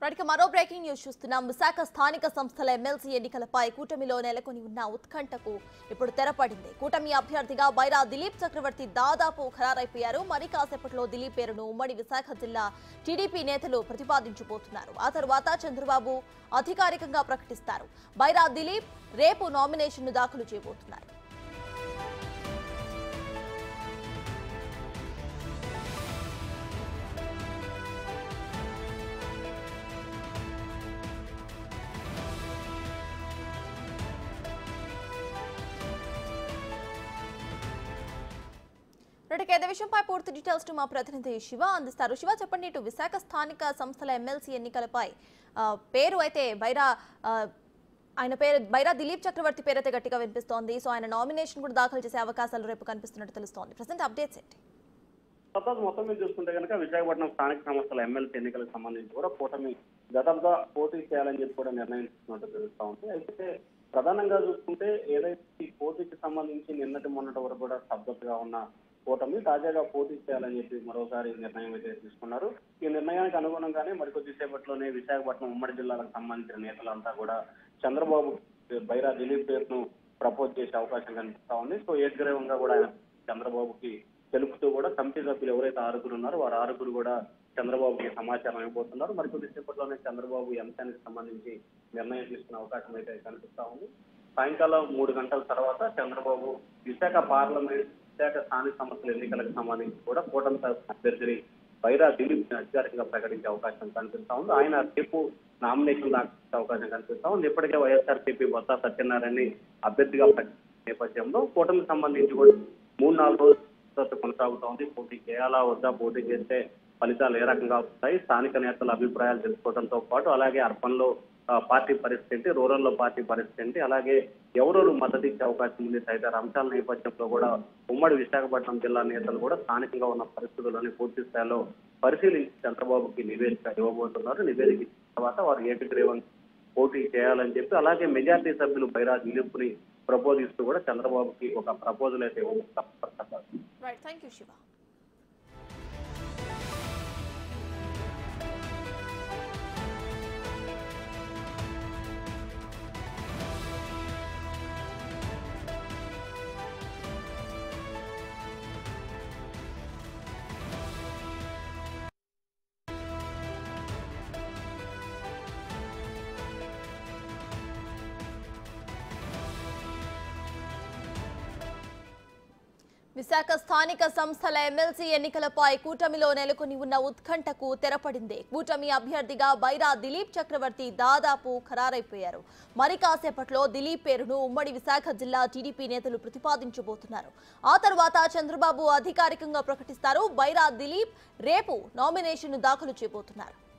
ఇప్పటికి మరో breaking news చూస్తున్నాం విశాఖ స్థానిక సంస్థల ఎమ్మెల్సీ ఎన్నికలపై కూటమిలో నెలకొని ఉన్న ఉత్కంఠకు ఇప్పుడు తెరపడింది కూటమి అభ్యర్థిగా బైరా దిలీప్ చక్రవర్తి దాదాపు ఖరారైపోయారు మరి కాసేపట్లో దిలీప్ పేరును ఉమ్మడి విశాఖ జిల్లా టీడీపీ నేతలు ప్రతిపాదించబోతున్నారు ఆ తరువాత చంద్రబాబు అధికారికంగా ప్రకటిస్తారు బైరా దిలీప్ రేపు నామినేషన్ను దాఖలు చేయబోతున్నారు ఇప్పటికే ఇదే విషయంపై పూర్తి డీటెయిల్స్ టు మా ప్రతినిధి శివ అందిస్తారు శివ చెప్పండి ఇటు విశాఖ స్థానిక సంస్థల ఎమ్మెల్సీ ఎన్నికలపై ఆ, పేరు అయితే బైరా ఆ, ఆయన పేరు బైరా దిలీప్ చక్రవర్తి పేరు అయితే గట్టిగా వినిపిస్తోంది సో ఆయన నామినేషన్ కూడా దాఖలు చేసే అవకాశాలు రేపు కనిపిస్తున్నట్టు తెలుస్తోంది ప్రజెంట్ అప్డేట్స్ ఏంటి ప్రసాద్ మొత్తం మీద చూసుకుంటే కనుక విశాఖపట్నం స్థానిక సంస్థల ఎమ్మెల్సీ ఎన్నికలకు సంబంధించి కూడా కూటమి గతంగా పోటీ చేయాలని చెప్పి కూడా నిర్ణయించుకున్నట్టు తెలుస్తా ఉంది అయితే ప్రధానంగా చూసుకుంటే ఏదైతే ఈ పోటీకి సంబంధించి నిన్నటి మొన్నటి వరకు కూడా స్తబ్దతగా ఉన్న కూటమి తాజాగా పోటీ చేయాలని చెప్పి మరోసారి నిర్ణయం అయితే తీసుకున్నారు ఈ నిర్ణయానికి అనుగుణంగానే మరికొద్ది సేపట్లోనే విశాఖపట్నం ఉమ్మడి జిల్లాలకు సంబంధించిన నేతలంతా కూడా చంద్రబాబు బైరా దిలీప్ పేరును ప్రపోజ్ చేసే అవకాశం కనిపిస్తా ఉంది సో ఏకగ్రీవంగా కూడా ఆయన చంద్రబాబుకి తెలుపుతూ కూడా కమిటీ సభ్యులు ఎవరైతే ఆరుగురు ఉన్నారో వారు ఆరుగురు కూడా చంద్రబాబుకి సమాచారం ఇవ్వబోతున్నారు మరి కొద్దిసేపట్లోనే చంద్రబాబు ఈ అంశానికి సంబంధించి నిర్ణయం తీసుకునే అవకాశం అయితే కనిపిస్తా ఉంది సాయంకాలం మూడు గంటల తర్వాత చంద్రబాబు విశాఖ పార్లమెంట్ విశాఖ స్థానిక సంస్థల ఎన్నికలకు సంబంధించి కూడా కూటమి తరఫున అభ్యర్థిని బైరా దిలీప్ అధికారికంగా ప్రకటించే అవకాశం కనిపిస్తా ఉంది ఆయన రేపు నామినేషన్ దాఖలు అవకాశం కనిపిస్తా ఉంది ఇప్పటికే వైఎస్ఆర్సీపీ బొత్స సత్యనారాయణ అభ్యర్థిగా ప్రకటించిన నేపథ్యంలో కూటమికి సంబంధించి కూడా మూడు నాలుగు రోజులు ఉత్కంఠ కొనసాగుతా ఉంది పోటీ చేయాలా వద్దా పోటీ చేస్తే ఫలితాలు ఏ రకంగా వస్తాయి స్థానిక నేతల అభిప్రాయాలు తెలుసుకోవడంతో పాటు అలాగే అర్బన్లో ఆ, పార్టీ పరిస్థితి ఏంటి రూరల్ లో పార్టీ పరిస్థితి ఏంటి అలాగే ఎవరెవరు మద్దతు ఇచ్చే అవకాశం ఉంది తదితర అంశాల నేపథ్యంలో కూడా ఉమ్మడి విశాఖపట్నం జిల్లా నేతలు కూడా స్థానికంగా ఉన్న పరిస్థితుల్లోని పూర్తి స్థాయిలో పరిశీలించి చంద్రబాబుకి నివేదిక ఇవ్వబోతున్నారు నివేదిక ఇచ్చిన తర్వాత వారు ఏకగ్రీవం పోటీ చేయాలని చెప్పి అలాగే మెజార్టీ సభ్యులు బైరా దిలీప్ ని ప్రపోజిస్తూ కూడా చంద్రబాబుకి ఒక ప్రపోజల్ అయితే ఇవ్వబోతున్నారు right thank you Shiva Visakha స్థానిక సంస్థల ఎమ్మెల్సీ ఎన్నికలపై కూటమిలో నెలకొని ఉన్న ఉత్కంఠకు తెరపడింది కూటమి అభ్యర్థిగా బైరా దిలీప్ చక్రవర్తి దాదాపు ఖరారైపోయారు మరి కాసేపట్లో దిలీప్ పేరును ఉమ్మడి విశాఖ జిల్లా టీడీపీ నేతలు ప్రతిపాదించబోతున్నారు ఆ తర్వాత చంద్రబాబు అధికారికంగా ప్రకటిస్తారు బైరా దిలీప్ రేపు నామినేషన్ను దాఖలు చేయబోతున్నారు